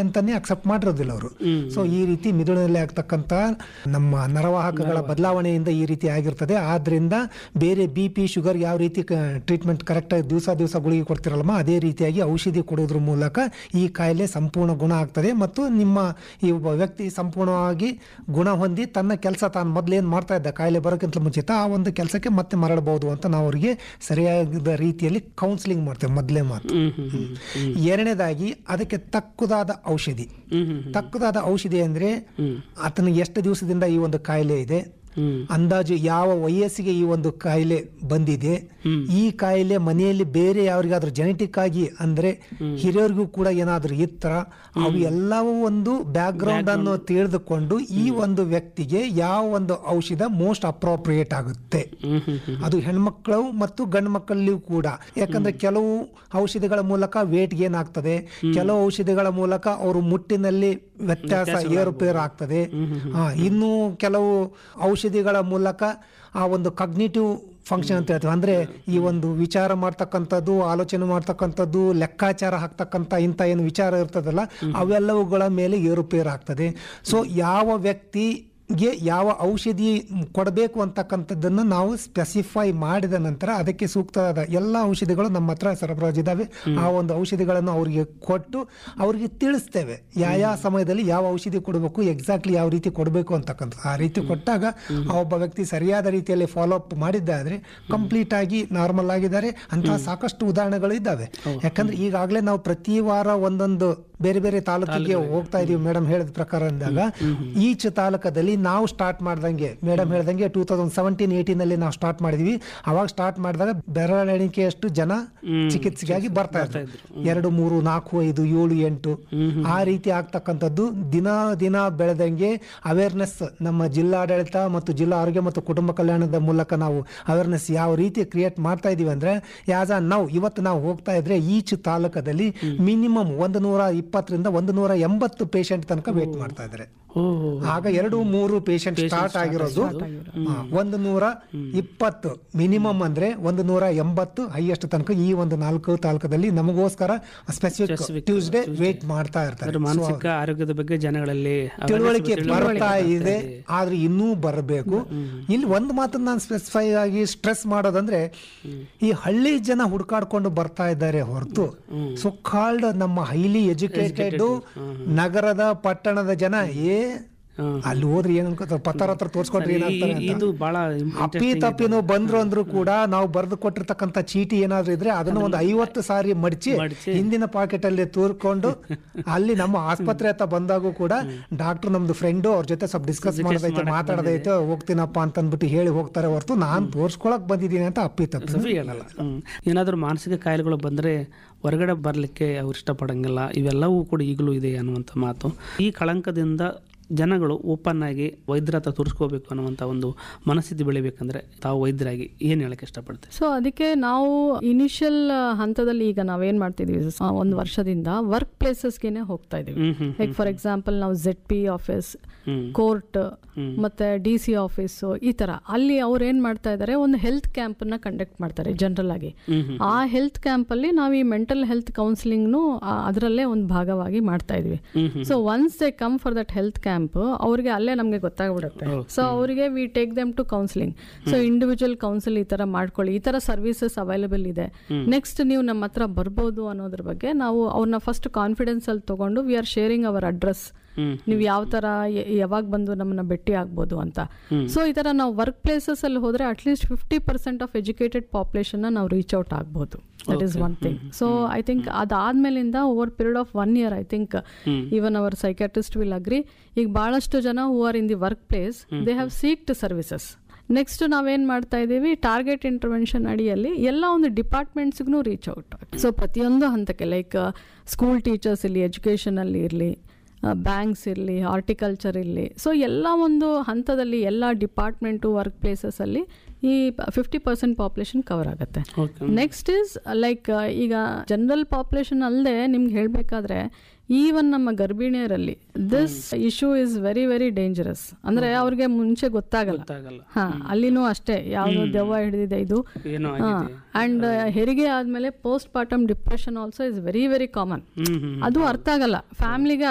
ಅಂತಾನೆ ಅಕ್ಸೆಪ್ಟ್ ಮಾಡಿರೋದಿಲ್ಲ ಅವರು ಸೊ ಈ ರೀತಿ ಮಿದುಳಿನಲ್ಲಿ ಆಗ್ತಕ್ಕಂಥ ನಮ್ಮ ನರವಾಹಕಗಳ ಬದಲಾವಣೆಯಿಂದ ಈ ರೀತಿ ಆಗಿರ್ತದೆ ಆದ್ರಿಂದ ಬೇರೆ ಬಿ ಪಿ ಶುಗರ್ ಯಾವ ರೀತಿ ಟ್ರೀಟ್ಮೆಂಟ್ ಕರೆಕ್ಟಾಗಿ ದಿವಸ ದಿವಸ ಗುಳಿಗೆ ಕೊಡ್ತಿರಲ್ಲಮ್ಮ ಅದೇ ರೀತಿಯಾಗಿ ಔಷಧಿ ಕೊಡೋದ್ರ ಮೂಲಕ ಈ ಕಾಯಿಲೆ ಸಂಪೂರ್ಣ ಗುಣ ಆಗ್ತದೆ ಮತ್ತು ನಿಮ್ಮ ಈ ಒಬ್ಬ ವ್ಯಕ್ತಿ ಸಂಪೂರ್ಣವಾಗಿ ಗುಣ ಹೊಂದಿ ತನ್ನ ಕೆಲಸ ತಾನು ಮೊದಲೇನು ಮಾಡ್ತಾ ಇದ್ದ ಕಾಯಿಲೆ ಬರೋಕ್ಕಿಂತ ಮುಂಚಿತ ಆ ಒಂದು ಕೆಲಸಕ್ಕೆ ಮತ್ತೆ ಮರಳಬಹುದು ಅಂತ ನಾವು ಅವರಿಗೆ ಸರಿಯಾದ ರೀತಿಯಲ್ಲಿ ಕೌನ್ಸಿಲಿಂಗ್ ಮಾಡ್ತೇವೆ ಮೊದಲೇ ಮಾತು ಹ್ಮ್ ಹ್ಮ್ ಹ್ಮ್ ಎರಡನೇದಾಗಿ ಅದಕ್ಕೆ ತಕ್ಕುದಾದ ಔಷಧಿ ಹ್ಮ್ ಹ್ಮ್ ತಕ್ಕುದಾದ ಔಷಧಿ ಅಂದ್ರೆ ಆತನಿಗೆ ಎಷ್ಟು ದಿವಸದಿಂದ ಈ ಒಂದು ಕಾಯಿಲೆ ಇದೆ ಹ್ಮ್ ಅಂದಾಜು ಯಾವ ವಯಸ್ಸಿಗೆ ಈ ಒಂದು ಕಾಯಿಲೆ ಬಂದಿದೆ ಈ ಕಾಯಿಲೆ ಮನೆಯಲ್ಲಿ ಬೇರೆ ಯಾರಿಗಾದ್ರೂ ಜೆನೆಟಿಕ್ ಆಗಿ ಅಂದ್ರೆ ಹಿರಿಯರಿಗೂ ಕೂಡ ಏನಾದ್ರೂ ಇತ್ತ ಅವು ಎಲ್ಲವೂ ಒಂದು ಬ್ಯಾಕ್ ಗ್ರೌಂಡ್ ಅನ್ನು ತಿಳಿದುಕೊಂಡು ಈ ಒಂದು ವ್ಯಕ್ತಿಗೆ ಯಾವ ಒಂದು ಔಷಧ ಮೋಸ್ಟ್ ಅಪ್ರೋಪ್ರಿಯೇಟ್ ಆಗುತ್ತೆ ಹ್ಮ್ ಹ್ಮ್ ಹ್ಮ್ ಅದು ಹೆಣ್ಮಕ್ಳು ಮತ್ತು ಗಂಡು ಮಕ್ಕಳಲ್ಲಿಯೂ ಕೂಡ ಯಾಕಂದ್ರೆ ಕೆಲವು ಔಷಧಿಗಳ ಮೂಲಕ ವೇಟ್ ಗೇನ್ ಆಗ್ತದೆ ಕೆಲವು ಔಷಧಿಗಳ ಮೂಲಕ ಅವರು ಮುಟ್ಟಿನಲ್ಲಿ ವ್ಯತ್ಯಾಸ ಏರುಪೇರು ಆಗ್ತದೆ ಹಾ, ಇನ್ನು ಕೆಲವು ಔಷಧಿಗಳ ಮೂಲಕ ಆ ಒಂದು ಕಗ್ನಿಟಿವ್ ಫಂಕ್ಷನ್ ಅಂತ ಹೇಳ್ತೀವಿ ಅಂದ್ರೆ ಈ ಒಂದು ವಿಚಾರ ಮಾಡ್ತಕ್ಕಂಥದ್ದು ಆಲೋಚನೆ ಮಾಡ್ತಕ್ಕಂಥದ್ದು ಲೆಕ್ಕಾಚಾರ ಹಾಕ್ತಕ್ಕಂಥ ಇಂಥ ಏನು ವಿಚಾರ ಇರ್ತದಲ್ಲ ಅವೆಲ್ಲವುಗಳ ಮೇಲೆ ಏರುಪೇರು ಆಗ್ತದೆ ಸೊ ಯಾವ ವ್ಯಕ್ತಿ ಗೆ ಯಾವ ಔಷಧಿ ಕೊಡಬೇಕು ಅಂತಕ್ಕಂಥದ್ದನ್ನು ನಾವು ಸ್ಪೆಸಿಫೈ ಮಾಡಿದ ನಂತರ ಅದಕ್ಕೆ ಸೂಕ್ತವಾದ ಎಲ್ಲ ಔಷಧಿಗಳು ನಮ್ಮ ಹತ್ರ ಸರಬರಾಜಿದ್ದಾವೆ ಆ ಒಂದು ಔಷಧಿಗಳನ್ನು ಅವರಿಗೆ ಕೊಟ್ಟು ಅವರಿಗೆ ತಿಳಿಸ್ತೇವೆ ಯಾವ ಯಾವ ಸಮಯದಲ್ಲಿ ಯಾವ ಔಷಧಿ ಕೊಡಬೇಕು ಎಕ್ಸಾಕ್ಟ್ಲಿ ಯಾವ ರೀತಿ ಕೊಡಬೇಕು ಅಂತಕ್ಕಂಥದ್ದು ಆ ರೀತಿ ಕೊಟ್ಟಾಗ ಆ ಒಬ್ಬ ವ್ಯಕ್ತಿ ಸರಿಯಾದ ರೀತಿಯಲ್ಲಿ ಫಾಲೋ ಅಪ್ ಮಾಡಿದ್ದಾದ್ರೆ ಕಂಪ್ಲೀಟ್ ಆಗಿ ನಾರ್ಮಲ್ ಆಗಿದ್ದಾರೆ ಅಂತಹ ಸಾಕಷ್ಟು ಉದಾಹರಣೆಗಳು ಇದ್ದಾವೆ ಯಾಕಂದ್ರೆ ಈಗಾಗಲೇ ನಾವು ಪ್ರತಿ ವಾರ ಒಂದೊಂದು ಬೇರೆ ಬೇರೆ ತಾಲೂಕಿಗೆ ಹೋಗ್ತಾ ಇದೀವಿ ಮೇಡಮ್ ಹೇಳಿದ ಪ್ರಕಾರ ಅಂದಾಗ ಈಚ್ ತಾಲೂಕದಲ್ಲಿ ನಾವು ಸ್ಟಾರ್ಟ್ ಮಾಡ್ದಂಗೆ ಮೇಡಮ್ ಹೇಳ್ದಂಗೆ ಟೂ ತೌಸಂಡ್ ಸೆವೆಂಟೀನ್ ಏಯ್ಟೀನ್ ಅಲ್ಲಿ ನಾವು ಸ್ಟಾರ್ಟ್ ಮಾಡಿದ್ವಿ ಅವಾಗ ಸ್ಟಾರ್ಟ್ ಮಾಡಿದಾಗ ಬೆರಳೆಣಿಕೆಯಷ್ಟು ಜನ ಚಿಕಿತ್ಸೆಗಾಗಿ ಬರ್ತಾ ಇದ್ರು ಎರಡು ಮೂರು ನಾಲ್ಕು ಐದು ಏಳು ಎಂಟು ಆ ರೀತಿ ಆಗ್ತಕ್ಕಂಥದ್ದು ದಿನ ದಿನ ಬೆಳೆದಂಗೆ ಅವೇರ್ನೆಸ್ ನಮ್ಮ ಜಿಲ್ಲಾಡಳಿತ ಮತ್ತು ಜಿಲ್ಲಾ ಆರೋಗ್ಯ ಮತ್ತು ಕುಟುಂಬ ಕಲ್ಯಾಣದ ಮೂಲಕ ನಾವು ಅವೇರ್ನೆಸ್ ಯಾವ ರೀತಿ ಕ್ರಿಯೇಟ್ ಮಾಡ್ತಾ ಇದೀವಿ ಅಂದ್ರೆ ಯಾಸ್ ಆ ನಾವು ಇವತ್ತು ನಾವು ಹೋಗ್ತಾ ಇದ್ರೆ ಈಚ್ ತಾಲೂಕದಲ್ಲಿ ಮಿನಿಮಮ್ ಒಂದು ನೂರ ಇಪ್ಪತ್ತರಿಂದ ಒಂದು ನೂರ ಎಂಬತ್ತು ಪೇಷಂಟ್ ತನಕ ವೇಟ್ ಮಾಡ್ತಾ ಇದ್ದಾರೆ ಓ ಆಗ ಎರಡು ಮೂರು ಪೇಷಂಟ್ ಸ್ಟಾರ್ಟ್ ಆಗಿರೋದು ಹಾ, ಒಂದು ನೂರ ಇಪ್ಪತ್ತು ಮಿನಿಮಮ್ ಅಂದ್ರೆ ಒಂದು ನೂರ ಎಂಬತ್ತು ಹೈಯೆಸ್ಟ್ ತನಕ ಈ ಒಂದು ನಾಲ್ಕು ತಾಲೂಕದಲ್ಲಿ ನಮಗೋಸ್ಕರ ಸ್ಪೆಸಿಫಿಕ್ ಟ್ಯೂಸ್ಡೇ ವೇಟ್ ಮಾಡ್ತಾ ಇರ್ತಾರೆ ಅಂದ್ರೆ ಮಾನಸಿಕ ಆರೋಗ್ಯದ ಬಗ್ಗೆ ಜನಗಳಲ್ಲಿ awareness ತಿಳುವಳಿಕೆ ತಿಳುವಳಿಕೆ ಬರ್ತಾ ಇದೆ ಆದ್ರೆ ಇನ್ನೂ ಬರಬೇಕು ಇಲ್ಲಿ ಒಂದು ಮಾತನ್ನ ನಾನು ಸ್ಪೆಸಿಫೈ ಆಗಿ ಸ್ಟ್ರೆಸ್ ಮಾಡೋದಂದ್ರೆ ಈ ಹಳ್ಳಿ ಜನ ಹುಡುಕಾಡ್ಕೊಂಡು ಬರ್ತಾ ಇದ್ದಾರೆ ಹೊರತು ಸೊ ಕಾಲ್ಡ್ ನಮ್ಮ ಹೈಲಿ ಎಜುಕೇಟೆಡ್ ನಗರದ ಪಟ್ಟಣದ ಜನ ಏ ಹ್ಮ್. ಅಲ್ಲಿ ಹೋದ್ರೆ ಏನ್ ಅನ್ಕೋತಾರೆ ಪತ್ತಾರ ಹತ್ರ ತೋರ್ಸ್ಕೊಂಡ್ರೆ ಏನಾಗ್ತಾರೆ ಅಂತ. ಇದು ಬಹಳ ಅಪ್ಪಿ ತಪ್ಪಿನೂ ಬಂದ್ರು ಅಂದ್ರು ಕೂಡ ನಾವು ಬರೆದು ಕೊಟ್ಟಿರ್ತಕ್ಕಂಥ ಚೀಟಿ ಏನಾದ್ರು ಇದ್ರೆ ಅದನ್ನ ಒಂದು ಐವತ್ತು ಸಾರಿ ಮಡಚಿ ಮಡ್ಚಿ. ಹಿಂದಿನ ಪಾಕೆಟ್ ಅಲ್ಲಿ ತೂರ್ಕೊಂಡು ಅಲ್ಲಿ ನಮ್ಮ ಆಸ್ಪತ್ರೆ ಹತ್ರ ಬಂದಾಗೂ ಕೂಡ ಡಾಕ್ಟರ್ ನಮ್ದು ಫ್ರೆಂಡು ಅವ್ರ ಜೊತೆ ಸ್ವಲ್ಪ ಡಿಸ್ಕಸ್ ಮಾಡೋದೈತೆ ಮಾತಾಡೋದೈತೆ ಹೋಗ್ತೀನಪ್ಪ ಅಂತ ಅಂದ್ಬಿಟ್ಟು ಹೇಳಿ ಹೋಗ್ತಾರೆ ಹೊರತು ನಾನ್ ತೋರ್ಸ್ಕೊಳಕ್ ಬಂದಿದ್ದೀನಿ ಅಂತ ಅಪ್ಪಿ ತಪ್ಪಿ ಸರಿ ಹೇಳಲ್ಲ ಹ್ಮ್. ಏನಾದ್ರೂ ಮಾನಸಿಕ ಕಾಯಿಲೆಗಳು ಬಂದ್ರೆ ಹೊರಗಡೆ ಬರಲಿಕ್ಕೆ ಅವ್ರು ಇಷ್ಟಪಡಂಗಿಲ್ಲ ಇವೆಲ್ಲವೂ ಕೂಡ ಈಗಲೂ ಇದೆ ಅನ್ನುವಂಥ ಮಾತು ಈ ಕಳಂಕದಿಂದ ಜನಗಳು ಓಪನ್ ಆಗಿ ವೈದ್ಯರ ಹತ್ರ ತೋರಿಸ್ಕೋಬೇಕು ಅನ್ನುವಂಥ ಒಂದು ಮನಸ್ಥಿತಿ ಬೆಳಿಬೇಕಂದ್ರೆ ತಾವು ವೈದ್ಯರಾಗಿ ಏನು ಹೇಳಕ್ಕೆ ಇಷ್ಟಪಡ್ತೀವಿ ಸೊ ಅದಕ್ಕೆ ನಾವು ಇನಿಷಿಯಲ್ ಹಂತದಲ್ಲಿ ಈಗ ನಾವೇನ್ ಮಾಡ್ತಿದೀವಿ ಆ, ಒಂದು ವರ್ಷದಿಂದ ವರ್ಕ್ ಪ್ಲೇಸಸ್ಗೆನೆ ಹೋಗ್ತಾ ಇದೀವಿ hmm hmm like for example ನಾವು Z P office hmm court ಮತ್ತೆ ಡಿ ಸಿ ಆಫೀಸು ಈ ತರ ಅಲ್ಲಿ ಅವ್ರು ಏನ್ ಮಾಡ್ತಾ ಇದ್ದಾರೆ ಒಂದು ಹೆಲ್ತ್ ಕ್ಯಾಂಪ್ ನ ಕಂಡಕ್ಟ್ ಮಾಡ್ತಾರೆ ಜನರಲ್ ಆಗಿ ಆ ಹೆಲ್ತ್ ಕ್ಯಾಂಪ್ ಅಲ್ಲಿ ನಾವು ಈ ಮೆಂಟಲ್ ಹೆಲ್ತ್ ಕೌನ್ಸಿಲಿಂಗ್ನು ಅದರಲ್ಲೇ ಒಂದು ಭಾಗವಾಗಿ ಮಾಡ್ತಾ ಇದ್ವಿ so once they come for that health camp ಅವ್ರಿಗೆ ಅಲ್ಲೇ ನಮಗೆ ಗೊತ್ತಾಗ್ಬಿಡುತ್ತೆ ಸೊ ಅವರಿಗೆ we take them to counselling so individual counsel ಈ ತರ ಮಾಡ್ಕೊಳ್ಳಿ ಈ ತರ ಸರ್ವಿಸಸ್ ಅವೈಲೇಬಲ್ ಇದೆ ನೆಕ್ಸ್ಟ್ ನೀವು ನಮ್ಮ ಹತ್ರ ಬರ್ಬೋದು ಅನ್ನೋದ್ರ ಬಗ್ಗೆ ನಾವು ಅವ್ರನ್ನ ಫಸ್ಟ್ ಕಾನ್ಫಿಡೆನ್ಸ್ ಅಲ್ಲಿ ತಗೊಂಡು we are sharing our address ನೀವು ಯಾವ ತರ ಯ- ಯಾವಾಗ ಬಂದು ನಮ್ಮನ್ನ ಭೇಟಿ ಆಗ್ಬೋದು ಅಂತ ಸೊ ಈ ತರ ನಾವು ವರ್ಕ್ ಪ್ಲೇಸಸ್ ಅಲ್ಲಿ ಹೋದ್ರೆ at least fifty percent of educated population ನಾವು ರೀಚ್ ಔಟ್ ಆಗ್ಬೋದು that is one thing so I think ಅದಾದ್ಮೇಲಿಂದ over period of one year I think even our psychiatrist will agree ಈಗ ಬಹಳಷ್ಟು ಜನ who are in the work place they have seeked services next ನಾವೇನ್ ಮಾಡ್ತಾ ಇದ್ದೀವಿ target intervention ಅಡಿಯಲ್ಲಿ ಎಲ್ಲ ಒಂದು ಡಿಪಾರ್ಟ್ಮೆಂಟ್ಸ್ಗೂ ರೀಚ್ ಔಟ್ ಸೊ ಪ್ರತಿಯೊಂದು ಹಂತಕ್ಕೆ ಲೈಕ್ ಸ್ಕೂಲ್ ಟೀಚರ್ಸ್ ಇರಲಿ ಎಜುಕೇಷನ್ ಅಲ್ಲಿ ಇರಲಿ ಬ್ಯಾಂಕ್ಸ್ ಇರಲಿ ಹಾರ್ಟಿಕಲ್ಚರ್ ಇರಲಿ ಸೊ ಎಲ್ಲ ಒಂದು ಹಂತದಲ್ಲಿ ಎಲ್ಲ ಡಿಪಾರ್ಟ್ಮೆಂಟು ವರ್ಕ್ ಪ್ಲೇಸಸಲ್ಲಿ ಈ ಫಿಫ್ಟಿ ಪರ್ಸೆಂಟ್ ಪಾಪ್ಯುಲೇಷನ್ ಕವರ್ ಆಗುತ್ತೆ ಓಕೆ ನೆಕ್ಸ್ಟ್ ಇಸ್ ಲೈಕ್ ಈಗ ಜನರಲ್ ಪಾಪ್ಯುಲೇಷನ್ ಅಲ್ಲದೆ ನಿಮ್ಗೆ ಹೇಳಬೇಕಾದ್ರೆ ಈವನ್ ನಮ್ಮ ಗರ್ಭಿಣಿಯರಲ್ಲಿ this issue is very very dangerous ಅಂದ್ರೆ ಅವ್ರಿಗೆ ಮುಂಚೆ ಗೊತ್ತಾಗಲ್ಲ ಗೊತ್ತಾಗಲ್ಲ ಹಾ ಅಲ್ಲಿನೂ ಅಷ್ಟೇ ಯಾವ್ದು ದೆವ್ವ ಹಿಡಿದಿದೆ ಇದು ಏನೋ ಆಗಿದೆ ಅಂಡ್ ಹೆರಿಗೆ ಆದ್ಮೇಲೆ post partum depression also is very very common hmm hmm ಅದು ಅರ್ಥ ಆಗಲ್ಲ ಫ್ಯಾಮಿಲಿಗೆ